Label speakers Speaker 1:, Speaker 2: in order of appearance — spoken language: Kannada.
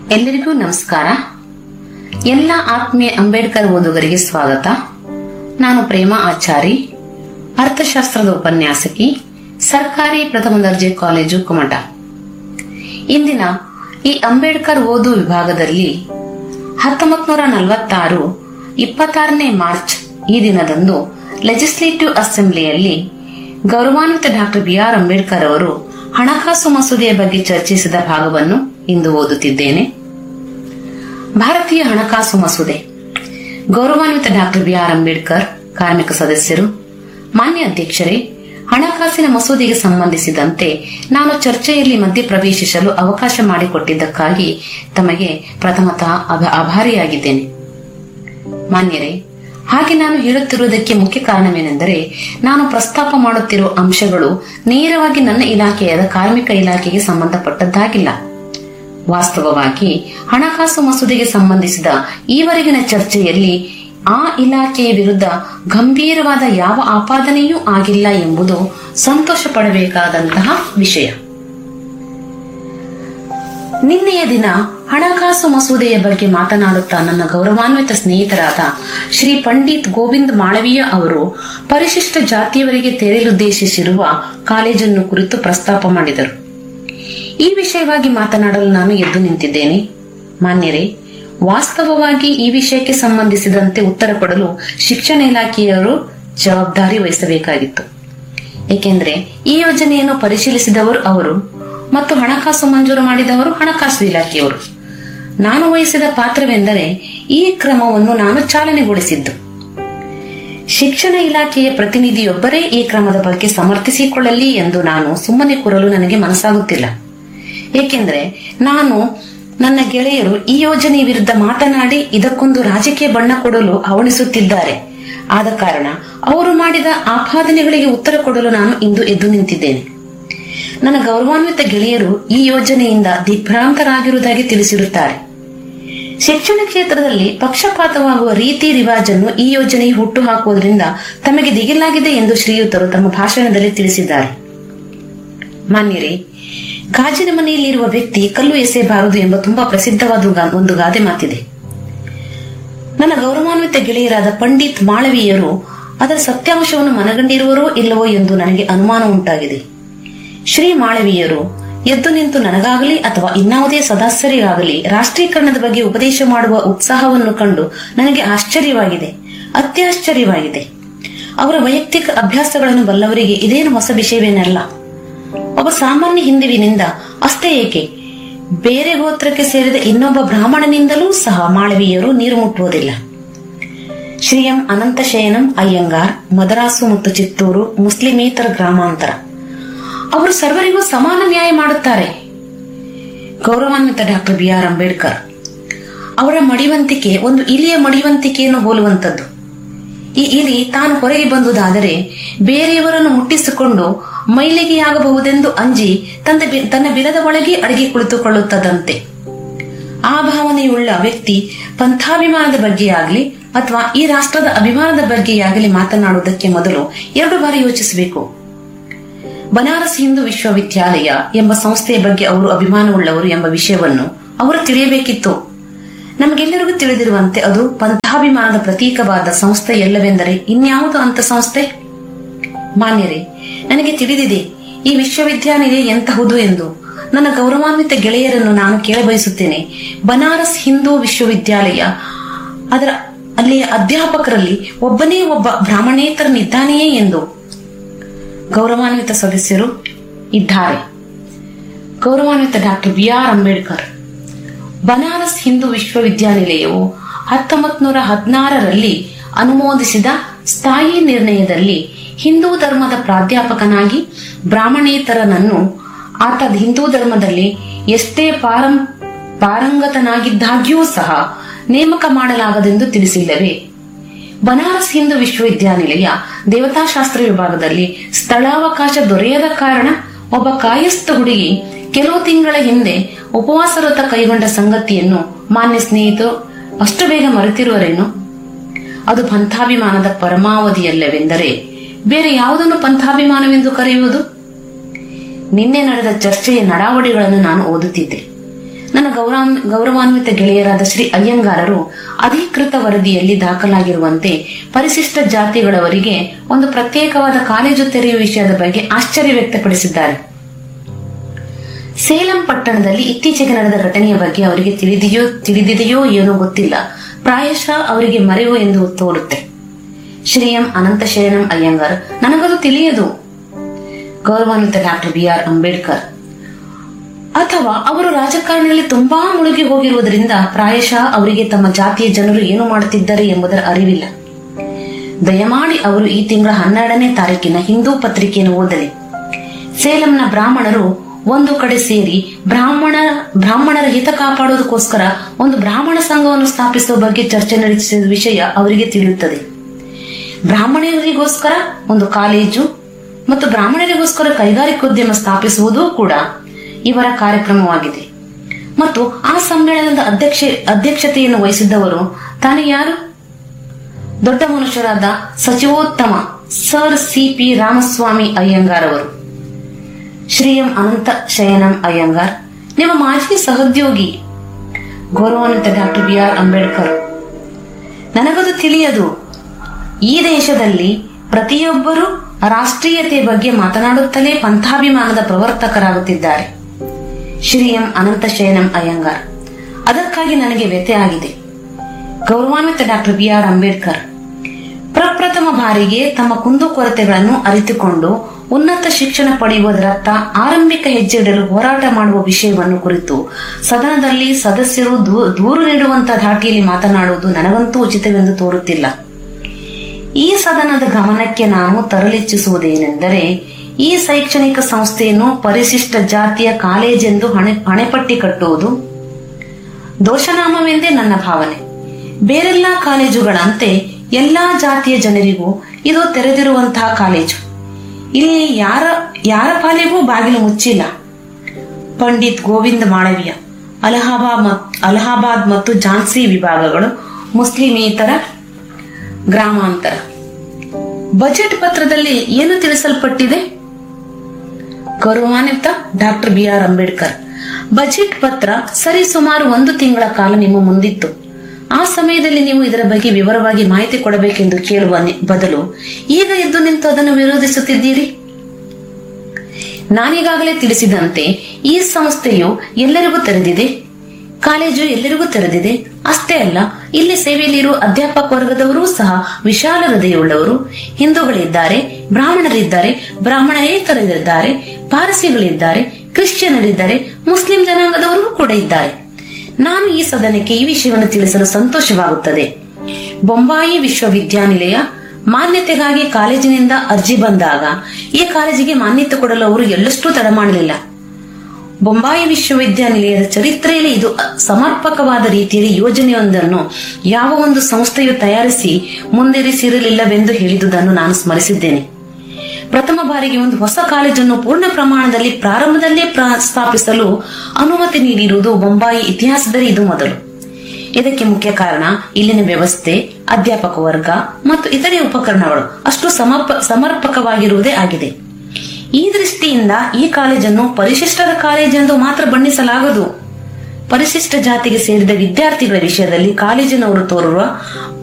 Speaker 1: ಎಲ್ಲರಿಗೂ ನಮಸ್ಕಾರ ಎಲ್ಲ ಆತ್ಮೀಯ ಅಂಬೇಡ್ಕರ್ ಓದುಗರಿಗೆ ಸ್ವಾಗತ ನಾನು ಪ್ರೇಮ ಆಚಾರಿ ಅರ್ಥಶಾಸ್ತ್ರದ ಉಪನ್ಯಾಸಕಿ ಸರ್ಕಾರಿ ಪ್ರಥಮ ದರ್ಜೆ ಕಾಲೇಜು ಕುಮಟ ಇಂದಿನ ಈ ಅಂಬೇಡ್ಕರ್ ಓದು ವಿಭಾಗದಲ್ಲಿ ಹತ್ತೊಂಬತ್ತು ನೂರ ನಲವತ್ತಾರು ಇಪ್ಪತ್ತಾರನೇ ಮಾರ್ಚ್ ಈ ದಿನದಂದು ಲೆಜಿಸ್ಲೇಟಿವ್ ಅಸೆಂಬ್ಲಿಯಲ್ಲಿ ಗೌರವಾನ್ವಿತ ಡಾಕ್ಟರ್ ಬಿ ಆರ್ ಅಂಬೇಡ್ಕರ್ ಅವರು ಹಣಕಾಸು ಮಸೂದೆಯ ಬಗ್ಗೆ ಚರ್ಚಿಸಿದ ಭಾಗವನ್ನು ಇಂದು ಓದುತ್ತಿದ್ದೇನೆ ಭಾರತೀಯ ಹಣಕಾಸು ಮಸೂದೆ ಗೌರವಾನ್ವಿತ ಡಾಕ್ಟರ್ ಬಿ ಆರ್ ಅಂಬೇಡ್ಕರ್ ಕಾರ್ಮಿಕ ಸದಸ್ಯರು ಮಾನ್ಯ ಅಧ್ಯಕ್ಷರೇ ಹಣಕಾಸಿನ ಮಸೂದೆಗೆ ಸಂಬಂಧಿಸಿದಂತೆ ನಾನು ಚರ್ಚೆಯಲ್ಲಿ ಮಧ್ಯಪ್ರವೇಶಿಸಲು ಅವಕಾಶ ಮಾಡಿಕೊಟ್ಟಿದ್ದಕ್ಕಾಗಿ ತಮಗೆ ಪ್ರಥಮತಃ ಅಭ- ಆಭಾರಿಯಾಗಿದ್ದೇನೆ ಮಾನ್ಯರೇ ಹಾಗೆ ನಾನು ಹೇಳುತ್ತಿರುವುದಕ್ಕೆ ಮುಖ್ಯ ಕಾರಣವೇನೆಂದರೆ ನಾನು ಪ್ರಸ್ತಾಪ ಮಾಡುತ್ತಿರುವ ಅಂಶಗಳು ನೇರವಾಗಿ ನನ್ನ ಇಲಾಖೆಯಾದ ಕಾರ್ಮಿಕ ಇಲಾಖೆಗೆ ಸಂಬಂಧಪಟ್ಟದ್ದಾಗಿಲ್ಲ ವಾಸ್ತವವಾಗಿ ಹಣಕಾಸು ಮಸೂದೆಗೆ ಸಂಬಂಧಿಸಿದ ಈವರೆಗಿನ ಚರ್ಚೆಯಲ್ಲಿ ಆ ಇಲಾಖೆಯ ವಿರುದ್ಧ ಗಂಭೀರವಾದ ಯಾವ ಆಪಾದನೆಯೂ ಆಗಿಲ್ಲ ಎಂಬುದು ಸಂತೋಷ ಪಡಬೇಕಾದಂತಹ ವಿಷಯ ನಿನ್ನೆಯ ದಿನ ಹಣಕಾಸು ಮಸೂದೆಯ ಬಗ್ಗೆ ಮಾತನಾಡುತ್ತಾ ನನ್ನ ಗೌರವಾನ್ವಿತ ಸ್ನೇಹಿತರಾದ ಶ್ರೀ ಪಂಡಿತ್ ಗೋವಿಂದ್ ಮಾಳವೀಯ ಅವರು ಪರಿಶಿಷ್ಟ ಜಾತಿಯವರಿಗೆ ತೆರೆಯಲುದ್ದೇಶಿಸಿರುವ ಕಾಲೇಜನ್ನು ಕುರಿತು ಪ್ರಸ್ತಾಪ ಮಾಡಿದರು ಈ ವಿಷಯವಾಗಿ ಮಾತನಾಡಲು ನಾನು ಎದ್ದು ನಿಂತಿದ್ದೇನೆ ಮಾನ್ಯರೇ ವಾಸ್ತವವಾಗಿ ಈ ವಿಷಯಕ್ಕೆ ಸಂಬಂಧಿಸಿದಂತೆ ಉತ್ತರ ಕೊಡಲು ಶಿಕ್ಷಣ ಇಲಾಖೆಯವರು ಜವಾಬ್ದಾರಿ ವಹಿಸಬೇಕಾಗಿತ್ತು ಏಕೆಂದರೆ ಈ ಯೋಜನೆಯನ್ನು ಪರಿಶೀಲಿಸಿದವರು ಅವರು ಮತ್ತು ಹಣಕಾಸು ಮಂಜೂರು ಮಾಡಿದವರು ಹಣಕಾಸು ಇಲಾಖೆಯವರು ನಾನು ವಹಿಸಿದ ಪಾತ್ರವೆಂದರೆ ಈ ಕ್ರಮವನ್ನು ನಾನು ಚಾಲನೆಗೊಳಿಸಿದ್ದು ಶಿಕ್ಷಣ ಇಲಾಖೆಯ ಪ್ರತಿನಿಧಿಯೊಬ್ಬರೇ ಈ ಕ್ರಮದ ಬಗ್ಗೆ ಸಮರ್ಥಿಸಿಕೊಳ್ಳಲಿ ಎಂದು ನಾನು ಸುಮ್ಮನೆ ಕೂರಲು ನನಗೆ ಮನಸ್ಸಾಗುತ್ತಿಲ್ಲ ಏಕೆಂದರೆ ನಾನು ನನ್ನ ಗೆಳೆಯರು ಈ ಯೋಜನೆ ವಿರುದ್ಧ ಮಾತನಾಡಿ ಇದಕ್ಕೊಂದು ರಾಜಕೀಯ ಬಣ್ಣ ಕೊಡಲು ಹವಣಿಸುತ್ತಿದ್ದಾರೆ ಆದ ಕಾರಣ ಅವರು ಮಾಡಿದ ಆಪಾದನೆಗಳಿಗೆ ಉತ್ತರ ಕೊಡಲು ನಾನು ಇಂದು ಎದ್ದು ನಿಂತಿದ್ದೇನೆ ನನ್ನ ಗೌರವಾನ್ವಿತ ಗೆಳೆಯರು ಈ ಯೋಜನೆಯಿಂದ ದಿಗ್ಭ್ರಾಂತರಾಗಿರುವುದಾಗಿ ತಿಳಿಸಿರುತ್ತಾರೆ ಶಿಕ್ಷಣ ಕ್ಷೇತ್ರದಲ್ಲಿ ಪಕ್ಷಪಾತವಾಗುವ ರೀತಿ ರಿವಾಜನ್ನು ಈ ಯೋಜನೆಯು ಹುಟ್ಟು ಹಾಕುವುದರಿಂದ ತಮಗೆ ದಿಗಿಲಾಗಿದೆ ಎಂದು ಶ್ರೀಯುತರು ತಮ್ಮ ಭಾಷಣದಲ್ಲಿ ತಿಳಿಸಿದ್ದಾರೆ ಮಾನ್ಯರೇ ಗಾಜಿನ ಮನೆಯಲ್ಲಿರುವ ವ್ಯಕ್ತಿ ಕಲ್ಲು ಎಸೆಯಬಾರದು ಎಂಬ ತುಂಬಾ ಪ್ರಸಿದ್ಧವಾದ ಗಾ- ಒಂದು ಗಾದೆ ಮಾತಿದೆ ನನ್ನ ಗೌರವಾನ್ವಿತ ಗೆಳೆಯರಾದ ಪಂಡಿತ್ ಮಾಳವೀಯರು ಅದರ ಸತ್ಯಾಂಶವನ್ನು ಮನಗಂಡಿರುವರೋ ಇಲ್ಲವೋ ಎಂದು ನನಗೆ ಅನುಮಾನ ಉಂಟಾಗಿದೆ ಶ್ರೀ ಮಾಳವೀಯರು ಎದ್ದು ನಿಂತು ನನಗಾಗಲಿ ಅಥವಾ ಇನ್ನಾವುದೇ ಸದಸ್ಯರಿಗಾಗಲಿ ರಾಷ್ಟ್ರೀಕರಣದ ಬಗ್ಗೆ ಉಪದೇಶ ಮಾಡುವ ಉತ್ಸಾಹವನ್ನು ಕಂಡು ನನಗೆ ಆಶ್ಚರ್ಯವಾಗಿದೆ ಅತ್ಯಾಶ್ಚರ್ಯವಾಗಿದೆ ಅವರ ವೈಯಕ್ತಿಕ ಅಭ್ಯಾಸಗಳನ್ನು ಬಲ್ಲವರಿಗೆ ಇದೇನು ಹೊಸ ವಿಷಯವೇನಲ್ಲ ಒಬ್ಬ ಸಾಮಾನ್ಯ ಹಿಂದುವಿನಿಂದ ಅಷ್ಟೇ ಏಕೆ ಬೇರೆ ಗೋತ್ರಕ್ಕೆ ಸೇರಿದ ಇನ್ನೊಬ್ಬ ಬ್ರಾಹ್ಮಣನಿಂದಲೂ ಸಹ ಮಾಳವೀಯರು ನೀರು ಮುಟ್ಟುವುದಿಲ್ಲ ಶ್ರೀ ಎಂ ಅನಂತಶಯನಂ ಅಯ್ಯಂಗಾರ್ ಮದರಾಸು ಮತ್ತು ಚಿತ್ತೂರು ಮುಸ್ಲಿಮೇತರ ಗ್ರಾಮಾಂತರ ಅವರು ಸರ್ವರಿಗೂ ಸಮಾನ ನ್ಯಾಯ ಮಾಡುತ್ತಾರೆ ಗೌರವಾನ್ವಿತ ಡಾಕ್ಟರ್ ಬಿ ಆರ್ ಅಂಬೇಡ್ಕರ್ ಅವರ ಮಡಿವಂತಿಕೆ ಒಂದು ಇಲಿಯ ಮಡಿವಂತಿಕೆಯನ್ನು ಹೋಲುವಂತದ್ದು ಈ ಇಲಿ ತಾನು ಹೊರಗೆ ಬಂದುದಾದರೆ ಬೇರೆಯವರನ್ನು ಮುಟ್ಟಿಸಿಕೊಂಡು ಮೈಲಿಗೆಯಾಗಬಹುದೆಂದು ಅಂಜಿ ತನ್ನ ಬಿ- ತನ್ನ ಬಿಲದ ಒಳಗೆ ಅಡಗಿ ಕುಳಿತುಕೊಳ್ಳುತ್ತದಂತೆ ಆ ಭಾವನೆಯುಳ್ಳ ವ್ಯಕ್ತಿ ಪಂಥಾಭಿಮಾನದ ಬಗ್ಗೆಯಾಗಲಿ ಅಥವಾ ಈ ರಾಷ್ಟ್ರದ ಅಭಿಮಾನದ ಬಗ್ಗೆಯಾಗಲಿ ಮಾತನಾಡುವುದಕ್ಕೆ ಮೊದಲು ಎರಡು ಬಾರಿ ಯೋಚಿಸಬೇಕು ಬನಾರಸ್ ಹಿಂದೂ ವಿಶ್ವವಿದ್ಯಾಲಯ ಎಂಬ ಸಂಸ್ಥೆಯ ಬಗ್ಗೆ ಅವರು ಅಭಿಮಾನವುಳ್ಳವರು ಎಂಬ ವಿಷಯವನ್ನು ಅವರು ತಿಳಿಯಬೇಕಿತ್ತು ನಮಗೆಲ್ಲರಿಗೂ ತಿಳಿದಿರುವಂತೆ ಅದು ಪಂಥಾಭಿಮಾನದ ಪ್ರತೀಕವಾದ ಸಂಸ್ಥೆ ಎಲ್ಲವೆಂದರೆ ಇನ್ಯಾವುದು ಅಂತ ಸಂಸ್ಥೆ ಮಾನ್ಯರೇ ನನಗೆ ತಿಳಿದಿದೆ ಈ ವಿಶ್ವವಿದ್ಯಾನಿಲಯ ಎಂತಹುದು ಎಂದು ನನ್ನ ಗೌರವಾನ್ವಿತ ಗೆಳೆಯರನ್ನು ನಾನು ಕೇಳಬಯಸುತ್ತೇನೆ ಬನಾರಸ್ ಹಿಂದೂ ವಿಶ್ವವಿದ್ಯಾಲಯ ಅದರ ಅಲ್ಲಿಯ ಅಧ್ಯಾಪಕರಲ್ಲಿ ಒಬ್ಬನೇ ಒಬ್ಬ ಬ್ರಾಹ್ಮಣೇತರನಿದ್ದಾನೆಯೇ ಎಂದು ಗೌರವಾನ್ವಿತ ಸದಸ್ಯರು ಇದ್ದಾರೆ ಗೌರವಾನ್ವಿತ doctor B R Ambedkar Banaras Hindu ವಿಶ್ವವಿದ್ಯಾನಿಲಯವು ಹತ್ತೊಂಬತ್ತು ನೂರ ಹದಿನಾರರಲ್ಲಿ ಅನುಮೋದಿಸಿದ ಸ್ಥಾಯಿ ನಿರ್ಣಯದಲ್ಲಿ ಹಿಂದೂ ಧರ್ಮದ ಪ್ರಾಧ್ಯಾಪಕನಾಗಿ ಬ್ರಾಹ್ಮಣೇತರನನ್ನು ಆತ ಹಿಂದೂ ಧರ್ಮದಲ್ಲಿ ಎಷ್ಟೇ ಪಾರಂ ಪಾರಂಗತನಾಗಿದ್ದಾಗ್ಯೂ ಸಹ ನೇಮಕ ಮಾಡಲಾಗದೆಂದು ತಿಳಿಸಿಲ್ಲವೇ ಬನಾರಸ್ ಹಿಂದೂ ವಿಶ್ವವಿದ್ಯಾನಿಲಯ ದೇವತಾಶಾಸ್ತ್ರ ವಿಭಾಗದಲ್ಲಿ ಸ್ಥಳಾವಕಾಶ ದೊರೆಯದ ಕಾರಣ ಒಬ್ಬ ಕಾಯಸ್ಥ ಹುಡುಗಿ ಕೆಲವು ತಿಂಗಳ ಹಿಂದೆ ಉಪವಾಸ ವ್ರತ ಕೈಗೊಂಡ ಸಂಗತಿಯನ್ನು ಮಾನ್ಯ ಸ್ನೇಹಿತರು ಅಷ್ಟು ಬೇಗ ಮರೆತಿರುವರೇನು ಅದು ಪಂಥಾಭಿಮಾನದ ಪರಮಾವಧಿಯಲ್ಲವೆಂದರೆ ಬೇರೆ ಯಾವುದನ್ನು ಪಂಥಾಭಿಮಾನವೆಂದು ಕರೆಯುವುದು ನಿನ್ನೆ ನಡೆದ ಚರ್ಚೆಯ ನಡಾವಳಿಗಳನ್ನು ನಾನು ಓದುತ್ತಿದ್ದೆ ನನ್ನ ಗೌರವ ಗೌರವಾನ್ವಿತ ಗೆಳೆಯರಾದ ಶ್ರೀ ಅಯ್ಯಂಗಾರರು ಅಧಿಕೃತ ವರದಿಯಲ್ಲಿ ದಾಖಲಾಗಿರುವಂತೆ ಪರಿಶಿಷ್ಟ ಜಾತಿಗಳವರಿಗೆ ಒಂದು ಪ್ರತ್ಯೇಕವಾದ ಕಾಲೇಜು ತೆರೆಯುವ ವಿಷಯದ ಬಗ್ಗೆ ಆಶ್ಚರ್ಯ ವ್ಯಕ್ತಪಡಿಸಿದ್ದಾರೆ ಸೇಲಂ ಪಟ್ಟಣದಲ್ಲಿ ಇತ್ತೀಚೆಗೆ ನಡೆದ ಘಟನೆಯ ಬಗ್ಗೆ ಅವರಿಗೆ ತಿಳಿದೆಯೋ ತಿಳಿದಿದೆಯೋ ಏನೋ ಗೊತ್ತಿಲ್ಲ ಪ್ರಾಯಶಃ ಅವರಿಗೆ ಮರೆವು ಎಂದು ತೋರುತ್ತೆ ಶ್ರೀ ಎಂ ಅನಂತ ಶರಣಂ ಅಯ್ಯಂಗಾರ್ ನನಗದು ತಿಳಿಯದು ಗೌರವಾನ್ವಿತ ಡಾಕ್ಟರ್ ಬಿ ಆರ್ ಅಂಬೇಡ್ಕರ್ ಅಥವಾ ಅವರು ರಾಜಕಾರಣದಲ್ಲಿ ತುಂಬಾ ಮುಳುಗಿ ಹೋಗಿರುವುದರಿಂದ ಪ್ರಾಯಶಃ ಅವರಿಗೆ ತಮ್ಮ ಜಾತಿಯ ಜನರು ಏನು ಮಾಡುತ್ತಿದ್ದಾರೆ ಎಂಬುದರ ಅರಿವಿಲ್ಲ ದಯಮಾಡಿ ಅವರು ಈ ತಿಂಗಳ ಹನ್ನೆರಡನೇ ತಾರೀಕಿನ ಹಿಂದೂ ಪತ್ರಿಕೆಯನ್ನು ಓದಲಿ ಸೇಲಂನ ಬ್ರಾಹ್ಮಣರು ಒಂದು ಕಡೆ ಸೇರಿ ಬ್ರಾಹ್ಮಣ ಬ್ರಾಹ್ಮಣರ ಹಿತ ಕಾಪಾಡುವುದಕ್ಕೋಸ್ಕರ ಒಂದು ಬ್ರಾಹ್ಮಣ ಸಂಘವನ್ನು ಸ್ಥಾಪಿಸುವ ಬಗ್ಗೆ ಚರ್ಚೆ ನಡೆಸಿದ ವಿಷಯ ಅವರಿಗೆ ತಿಳಿಯುತ್ತದೆ ಬ್ರಾಹ್ಮಣರಿಗೋಸ್ಕರ ಒಂದು ಕಾಲೇಜು ಮತ್ತು ಬ್ರಾಹ್ಮಣರಿಗೋಸ್ಕರ ಕೈಗಾರಿಕೋದ್ಯಮ ಸ್ಥಾಪಿಸುವುದೂ ಕೂಡ ಇವರ ಕಾರ್ಯಕ್ರಮವಾಗಿದೆ ಮತ್ತು ಆ ಸಮ್ಮೇಳನದ ಅಧ್ಯಕ್ಷ ಅಧ್ಯಕ್ಷತೆಯನ್ನು ವಹಿಸಿದ್ದವರು ತಾನು ಯಾರು ದೊಡ್ಡ ಮನುಷ್ಯರಾದ ಸಚಿವೋತ್ತಮ sir C P Ramaswamy Ayyangar ಅವರು ಶ್ರೀ ಎಂ ಅನಂತ ಶಯನಂ ಅಯ್ಯಂಗಾರ್ ನಿಮ್ಮ ಮಾಜಿ ಸಹೋದ್ಯೋಗಿ ಗೌರವಾನ್ವಿತ ಡಾಕ್ಟರ್ ಬಿ ಆರ್ ಅಂಬೇಡ್ಕರ್ ನನಗದು ತಿಳಿಯದು ಈ ದೇಶದಲ್ಲಿ ಪ್ರತಿಯೊಬ್ಬರೂ ರಾಷ್ಟ್ರೀಯತೆ ಬಗ್ಗೆ ಮಾತನಾಡುತ್ತಲೇ ಪಂಥಾಭಿಮಾನದ ಪ್ರವರ್ತಕರಾಗುತ್ತಿದ್ದಾರೆ ಶ್ರೀ ಎಂ ಅನಂತ ಶಯನಂ ಅಯ್ಯಂಗಾರ್ ಅದಕ್ಕಾಗಿ ನನಗೆ ವ್ಯಥೆ ಆಗಿದೆ ಗೌರವಾನ್ವಿತ ಡಾಕ್ಟರ್ ಬಿ ಆರ್ ಅಂಬೇಡ್ಕರ್ ಪ್ರಪ್ರಥಮ ಬಾರಿಗೆ ತಮ್ಮ ಕುಂದುಕೊರತೆಗಳನ್ನು ಅರಿತುಕೊಂಡು ಉನ್ನತ ಶಿಕ್ಷಣ ಪಡೆಯುವುದರತ್ತ ಆರಂಭಿಕ ಹೆಜ್ಜೆ ಇಡಲು ಹೋರಾಟ ಮಾಡುವ ವಿಷಯವನ್ನು ಕುರಿತು ಸದನದಲ್ಲಿ ಸದಸ್ಯರು ದೂ- ದೂರು ನೀಡುವಂತ ಧಾಟಿಯಲ್ಲಿ ಮಾತನಾಡುವುದು ನನಗಂತೂ ಉಚಿತವೆಂದು ತೋರುತ್ತಿಲ್ಲ ಈ ಸದನದ ಗಮನಕ್ಕೆ ನಾನು ತರಲಿಚ್ಛಿಸುವುದೇನೆಂದರೆ ಈ ಶೈಕ್ಷಣಿಕ ಸಂಸ್ಥೆಯನ್ನು ಪರಿಶಿಷ್ಟ ಜಾತಿಯ ಕಾಲೇಜೆಂದು ಹಣೆ ಹಣೆಪಟ್ಟಿ ಕಟ್ಟುವುದು ದೋಷನಾಮವೆಂದೇ ನನ್ನ ಭಾವನೆ ಬೇರೆಲ್ಲಾ ಕಾಲೇಜುಗಳಂತೆ ಎಲ್ಲಾ ಜಾತಿಯ ಜನರಿಗೂ ಇದು ತೆರೆದಿರುವಂತಹ ಕಾಲೇಜು ಇಲ್ಲಿ ಯಾರ ಯಾರ ಪಾಲಿಗೂ ಬಾಗಿಲು ಮುಚ್ಚಿಲ್ಲ ಪಂಡಿತ್ ಗೋವಿಂದ ಮಾಳವೀಯ ಅಲಹಾಬಾದ್ ಮತ್- ಅಲಹಾಬಾದ್ ಮತ್ತು ಝಾನ್ಸಿ ವಿಭಾಗಗಳು ಮುಸ್ಲಿಮೇತರ ಗ್ರಾಮಾಂತರ ಬಜೆಟ್ ಪತ್ರದಲ್ಲಿ ಏನು ತಿಳಿಸಲ್ಪಟ್ಟಿದೆ ಗೌರವಾನ್ವಿತ doctor B R Ambedkar budget ಪತ್ರ ಸರಿ ಸುಮಾರು ಒಂದು ತಿಂಗಳ ಕಾಲ ನಿಮ್ಮ ಮುಂದಿತ್ತು ಆ ಸಮಯದಲ್ಲಿ ನೀವು ಇದರ ಬಗ್ಗೆ ವಿವರವಾಗಿ ಮಾಹಿತಿ ಕೊಡಬೇಕೆಂದು ಕೇಳುವ ನಿ- ಬದಲು ಈಗ ಎದ್ದು ನಿಂತು ಅದನ್ನು ವಿರೋಧಿಸುತ್ತಿದ್ದೀರಿ ನಾನೀಗಾಗಲೇ ತಿಳಿಸಿದಂತೆ ಈ ಸಂಸ್ಥೆಯು ಎಲ್ಲರಿಗೂ ತೆರೆದಿದೆ ಕಾಲೇಜು ಎಲ್ಲರಿಗೂ ತೆರೆದಿದೆ ಅಷ್ಟೇ ಅಲ್ಲ ಇಲ್ಲಿ ಸೇವೆಯಲ್ಲಿರುವ ಅಧ್ಯಾಪಕ ವರ್ಗದವರೂ ಸಹ ವಿಶಾಲ ಹೃದಯವುಳ್ಳವರು ಹಿಂದೂಗಳಿದ್ದಾರೆ ಬ್ರಾಹ್ಮಣರಿದ್ದಾರೆ ಬ್ರಾಹ್ಮಣೇತರರಿದ್ದಾರೆ ಪಾರಸಿಗಳಿದ್ದಾರೆ ಕ್ರಿಶ್ಚಿಯನರಿದ್ದಾರೆ ಮುಸ್ಲಿಂ ಜನಾಂಗದವರು ಕೂಡ ಇದ್ದಾರೆ ನಾನು ಈ ಸದನಕ್ಕೆ ಈ ವಿಷಯವನ್ನು ತಿಳಿಸಲು ಸಂತೋಷವಾಗುತ್ತದೆ ಬೊಂಬಾಯಿ ವಿಶ್ವವಿದ್ಯಾನಿಲಯ ಮಾನ್ಯತೆಗಾಗಿ ಕಾಲೇಜಿನಿಂದ ಅರ್ಜಿ ಬಂದಾಗ ಈ ಕಾಲೇಜಿಗೆ ಮಾನ್ಯತೆ ಕೊಡಲು ಅವರು ಎಳ್ಳಷ್ಟೂ ತಡ ಮಾಡಲಿಲ್ಲ ಬೊಂಬಾಯಿ ವಿಶ್ವವಿದ್ಯಾನಿಲಯದ ಚರಿತ್ರೆಯಲ್ಲಿ ಇದು ಸಮರ್ಪಕವಾದ ರೀತಿಯಲ್ಲಿ ಯೋಜನೆಯೊಂದನ್ನು ಯಾವ ಒಂದು ಸಂಸ್ಥೆಯು ತಯಾರಿಸಿ ಮುಂದಿರಿಸಿರಲಿಲ್ಲವೆಂದು ಹೇಳಿದುದನ್ನು ನಾನು ಸ್ಮರಿಸಿದ್ದೇನೆ ಪ್ರಥಮ ಬಾರಿಗೆ ಒಂದು ಹೊಸ ಕಾಲೇಜನ್ನು ಪೂರ್ಣ ಪ್ರಮಾಣದಲ್ಲಿ ಪ್ರಾರಂಭದಲ್ಲೇ ಪ್ರ- ಸ್ಥಾಪಿಸಲು ಅನುಮತಿ ನೀಡಿರುವುದು ಬೊಂಬಾಯಿ ಇತಿಹಾಸದಲ್ಲಿ ಇದು ಮೊದಲು ಇದಕ್ಕೆ ಮುಖ್ಯ ಕಾರಣ ಇಲ್ಲಿನ ವ್ಯವಸ್ಥೆ ಅಧ್ಯಾಪಕ ವರ್ಗ ಮತ್ತು ಇತರೆ ಉಪಕರಣಗಳು ಅಷ್ಟು ಸಮರ್ಪ ಸಮರ್ಪಕವಾಗಿರುವುದೇ ಆಗಿದೆ ಈ ದೃಷ್ಟಿಯಿಂದ ಈ ಕಾಲೇಜನ್ನು ಪರಿಶಿಷ್ಟರ ಕಾಲೇಜೆಂದು ಮಾತ್ರ ಬಣ್ಣಿಸಲಾಗದು ಪರಿಶಿಷ್ಟ ಜಾತಿಗೆ ಸೇರಿದ ವಿದ್ಯಾರ್ಥಿಗಳ ವಿಷಯದಲ್ಲಿ ಕಾಲೇಜಿನವರು ತೋರುವ